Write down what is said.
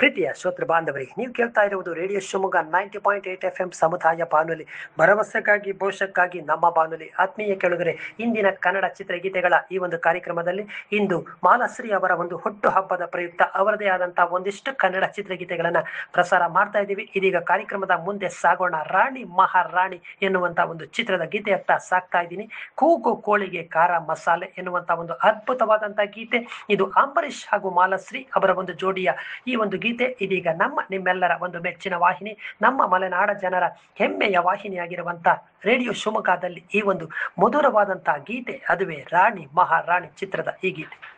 ಪ್ರೀತಿಯ ಶ್ರೋತೃ ಬಾಂಧವರಿಗೆ ನೀವು ಕೇಳ್ತಾ ಇರುವುದು radio Shivamogga ninety point eight F M ಸಮುದಾಯ ಬಾನುಲಿ ಭರವಸೆಗಾಗಿ ಭವಿಷ್ಯಕ್ಕಾಗಿ ನಮ್ಮ ಬಾನುಲಿ ಆತ್ಮೀಯ ಕೆಳಗರೆ ಇಂದಿನ ಕನ್ನಡ ಚಿತ್ರಗೀತೆಗಳ ಈ ಒಂದು ಕಾರ್ಯಕ್ರಮದಲ್ಲಿ ಇಂದು ಮಾಲಾಶ್ರೀ ಅವರ ಒಂದು ಹುಟ್ಟು ಹಬ್ಬದ ಪ್ರಯುಕ್ತ ಅವರದೇ ಆದಂತಹ ಒಂದಿಷ್ಟು ಕನ್ನಡ ಚಿತ್ರಗೀತೆಗಳನ್ನ ಪ್ರಸಾರ ಮಾಡ್ತಾ ಇದ್ದೀವಿ ಇದೀಗ ಕಾರ್ಯಕ್ರಮದ ಮುಂದೆ ಸಾಗೋಣ ರಾಣಿ ಮಹಾರಾಣಿ ಎನ್ನುವಂತ ಒಂದು ಚಿತ್ರದ ಗೀತೆಯತ್ತ ಸಾಕ್ತಾ ಇದ್ದೀನಿ ಕೂಗು ಕೋಳಿಗೆ ಖಾರ ಮಸಾಲೆ ಎನ್ನುವಂತ ಒಂದು ಅದ್ಭುತವಾದಂತಹ ಗೀತೆ ಇದು ಅಂಬರೀಷ್ ಹಾಗೂ ಮಾಲಾಶ್ರೀ ಅವರ ಒಂದು ಜೋಡಿಯ ಈ ಒಂದು ಗೀತೆ ಇದೀಗ ನಮ್ಮ ನಿಮ್ಮೆಲ್ಲರ ಒಂದು ಮೆಚ್ಚಿನ ವಾಹಿನಿ ನಮ್ಮ ಮಲೆನಾಡ ಜನರ ಹೆಮ್ಮೆಯ ವಾಹಿನಿಯಾಗಿರುವಂತ ರೇಡಿಯೋ ಶಿವಮೊಗ್ಗದಲ್ಲಿ ಈ ಒಂದು ಮಧುರವಾದಂತಹ ಗೀತೆ ಅದುವೇ ರಾಣಿ ಮಹಾರಾಣಿ ಚಿತ್ರದ ಈ ಗೀತೆ